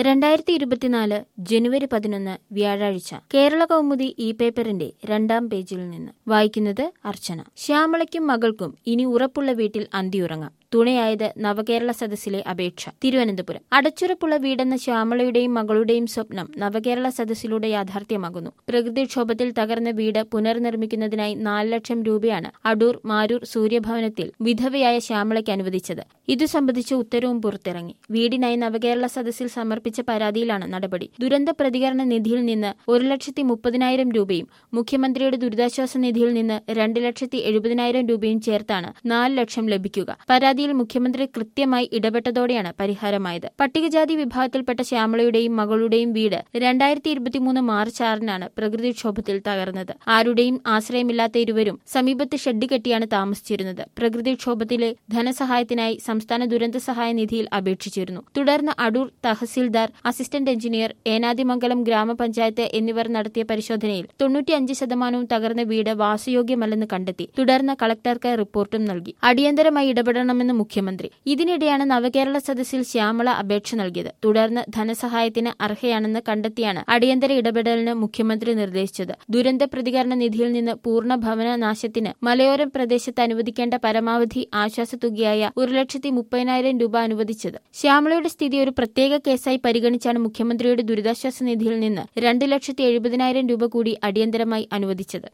രണ്ടായിരത്തി ഇരുപത്തിനാല് ജനുവരി പതിനൊന്ന് വ്യാഴാഴ്ച കേരള കൗമുദി ഇ പേപ്പറിന്റെ രണ്ടാം പേജിൽ നിന്ന് വായിക്കുന്നത് അർച്ചന ശ്യാമളയ്ക്കും മകൾക്കും ഇനി ഉറപ്പുള്ള വീട്ടിൽ അന്തിയുറങ്ങാം തുണയായത് നവകേരള സദസ്സിലെ അപേക്ഷ തിരുവനന്തപുരം അടച്ചുറപ്പുള്ള വീടെന്ന ശ്യാമളയുടെയും മകളുടെയും സ്വപ്നം നവകേരള സദസ്സിലൂടെ യാഥാർത്ഥ്യമാകുന്നു പ്രകൃതിക്ഷോഭത്തിൽ തകർന്ന വീട് പുനർനിർമ്മിക്കുന്നതിനായി നാല് ലക്ഷം രൂപയാണ് അടൂർ മാരൂർ സൂര്യഭവനത്തിൽ വിധവയായ ശ്യാമളയ്ക്ക് അനുവദിച്ചത് ഇതു സംബന്ധിച്ച് ഉത്തരവും പുറത്തിറങ്ങി വീടിനായി നവകേരള സദസ്സിൽ സമർപ്പിച്ച പരാതിയിലാണ് നടപടി ദുരന്ത പ്രതികരണ നിധിയിൽ നിന്ന് ഒരു ലക്ഷത്തി മുപ്പതിനായിരം രൂപയും മുഖ്യമന്ത്രിയുടെ ദുരിതാശ്വാസ നിധിയിൽ നിന്ന് രണ്ട് ലക്ഷത്തി എഴുപതിനായിരം രൂപയും ചേർത്താണ് നാല് ലക്ഷം ലഭിക്കുക പരാതിയിൽ മുഖ്യമന്ത്രി കൃത്യമായി ഇടപെട്ടതോടെയാണ് പരിഹാരമായത് പട്ടികജാതി വിഭാഗത്തിൽപ്പെട്ട ശ്യാമളയുടെയും മകളുടെയും വീട് രണ്ടായിരത്തി ഇരുപത്തിമൂന്ന് മാർച്ച് ആറിനാണ് പ്രകൃതിക്ഷോഭത്തിൽ തകർന്നത് ആരുടെയും ആശ്രയമില്ലാത്ത ഇരുവരും സമീപത്ത് ഷെഡ് കെട്ടിയാണ് താമസിച്ചിരുന്നത് പ്രകൃതിക്ഷോഭത്തിലെ ധനസഹായത്തിനായി സംസ്ഥാന ദുരന്ത സഹായ നിധിയിൽ അപേക്ഷിച്ചിരുന്നു തുടർന്ന് അടൂർ തഹസിൽദാർ അസിസ്റ്റന്റ് എഞ്ചിനീയർ ഏനാദിമംഗലം ഗ്രാമപഞ്ചായത്ത് എന്നിവർ നടത്തിയ പരിശോധനയിൽ തൊണ്ണൂറ്റിയഞ്ച് ശതമാനവും തകർന്ന വീട് വാസയോഗ്യമല്ലെന്ന് കണ്ടെത്തി തുടർന്ന് കളക്ടർക്ക് റിപ്പോർട്ടും നൽകി അടിയന്തരമായി ഇടപെടണമെന്ന് മുഖ്യമന്ത്രി ഇതിനിടെയാണ് നവകേരള സദസ്സിൽ ശ്യാമള അപേക്ഷ നൽകിയത് തുടർന്ന് ധനസഹായത്തിന് അർഹയാണെന്ന് കണ്ടെത്തിയാണ് അടിയന്തര ഇടപെടലിന് മുഖ്യമന്ത്രി നിർദ്ദേശിച്ചത് ദുരന്ത പ്രതികരണ നിധിയിൽ നിന്ന് പൂർണ്ണ ഭവന നാശത്തിന് മലയോരം പ്രദേശത്ത് അനുവദിക്കേണ്ട പരമാവധി ആശ്വാസത്തുകയായ ഒരു ലക്ഷത്തി മുപ്പതിനായിരം രൂപ അനുവദിച്ചത് ശ്യാമളയുടെ സ്ഥിതി ഒരു പ്രത്യേക കേസായി പരിഗണിച്ചാണ് മുഖ്യമന്ത്രിയുടെ ദുരിതാശ്വാസ നിധിയിൽ നിന്ന് രണ്ട് ലക്ഷത്തി എഴുപതിനായിരം രൂപ കൂടി അടിയന്തരമായി അനുവദിച്ചത്